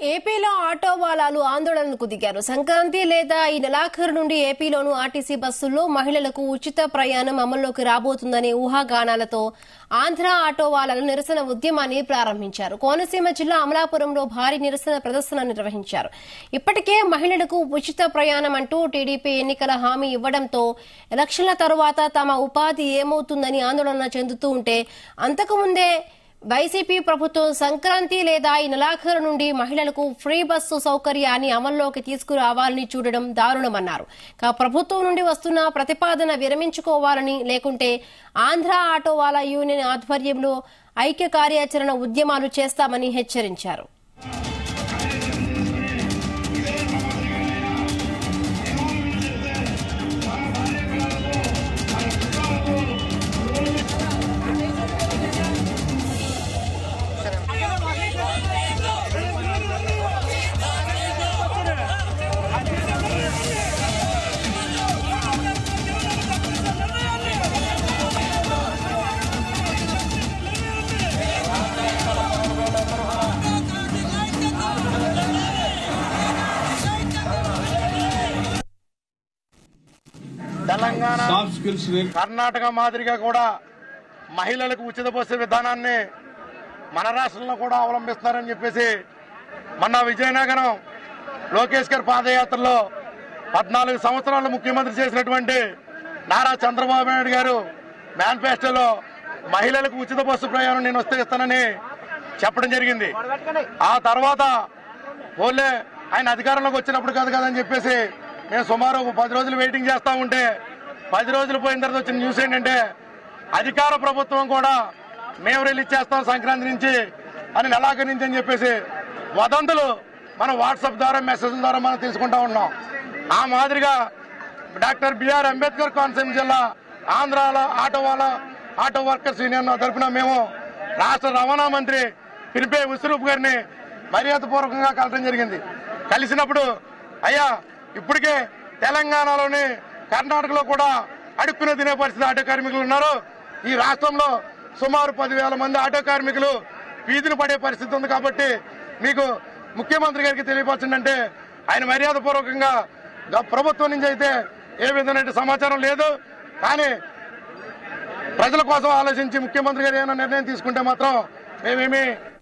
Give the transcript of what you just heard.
ఏపీలో ఆటో వాలాలు ఆందోళనకు దిగారు సంక్రాంతి లేదా ఈ నెలాఖరు నుండి ఏపీలోను ఆర్టీసీ బస్సుల్లో మహిళలకు ఉచిత ప్రయాణం అమల్లోకి రాబోతుందనే ఊహాగానాలతో ఆంధ్ర ఆటో వాలాలు నిరసన ఉద్యమాన్ని ప్రారంభించారు కోనసీమ జిల్లా అమలాపురంలో భారీ నిరసన ప్రదర్శన నిర్వహించారు ఇప్పటికే మహిళలకు ఉచిత ప్రయాణం అంటూ టీడీపీ ఎన్నికల హామీ ఇవ్వడంతో ఎలక్షన్ల తరువాత తమ ఉపాధి ఏమవుతుందని ఆందోళన చెందుతూ ఉంటే అంతకుముందే వైసీపీ ప్రభుత్వం సంక్రాంతి లేదా ఈ నెలాఖరు నుండి మహిళలకు ఫ్రీ బస్సు సౌకర్యాన్ని అమల్లోకి తీసుకురావాలని చూడడం దారుణమన్నారు కా ప్రభుత్వం నుండి వస్తున్న ప్రతిపాదన విరమించుకోవాలని లేకుంటే ఆంధ్ర ఆటో వాలా యూనియన్ ఆధ్వర్యంలో ఐక్య కార్యాచరణ ఉద్యమాలు చేస్తామని హెచ్చరించారు తెలంగాణ సాఫ్ట్ స్కిల్స్ నేర్పి కర్ణాటక మాదిరిగా కూడా మహిళలకు ఉచిత బస్సు విధానాన్ని మన రాష్ట్రంలో కూడా అవలంబిస్తున్నారని చెప్పేసి మొన్న విజయనగరం లోకేష్ గారి పాదయాత్రలో పద్నాలుగు సంవత్సరాలు ముఖ్యమంత్రి చేసినటువంటి నారా చంద్రబాబు నాయుడు గారు మేనిఫెస్టోలో మహిళలకు ఉచిత బస్సు ప్రయాణం నేను వస్తే ఇస్తానని చెప్పడం జరిగింది ఆ తర్వాత ఓన్లే ఆయన అధికారంలోకి వచ్చినప్పుడు కాదు కదని చెప్పేసి మేము సుమారు ఒక పది రోజులు వెయిటింగ్ చేస్తా ఉంటే పది రోజులు పోయిన తర్వాత వచ్చిన న్యూస్ ఏంటంటే అధికార ప్రభుత్వం కూడా మేము రిలీజ్ చేస్తాం సంక్రాంతి నుంచి అని నెలాఖరు నుంచి అని చెప్పేసి వదంతులు మనం వాట్సాప్ ద్వారా మెసేజ్ ద్వారా మనం తెలుసుకుంటా ఉన్నాం ఆ మాదిరిగా డాక్టర్ బిఆర్ అంబేద్కర్ కోనసీమ జిల్లా ఆంధ్రాలో ఆటో వాళ్ళ ఆటో వర్కర్స్ యూనియన్ తరఫున మేము రాష్ట్ర రవాణా మంత్రి పిలిపే ఉసురూప్ గారిని మర్యాదపూర్వకంగా కలవడం జరిగింది కలిసినప్పుడు అయ్యా ఇప్పటికే తెలంగాణలోని కర్ణాటకలో కూడా అడుక్కునే తినే పరిస్థితి ఆటో కార్మికులు ఉన్నారు ఈ రాష్ట్రంలో సుమారు పదివేల మంది ఆటో కార్మికులు వీధిని పడే పరిస్థితి ఉంది కాబట్టి మీకు ముఖ్యమంత్రి గారికి తెలియపరచండి ఆయన మర్యాదపూర్వకంగా గ- ప్రభుత్వం నుంచి అయితే ఏ విధమైన సమాచారం లేదు కానీ ప్రజల కోసం ఆలోచించి ముఖ్యమంత్రి గారు ఏమైనా నిర్ణయం తీసుకుంటే మాత్రం మేమేమి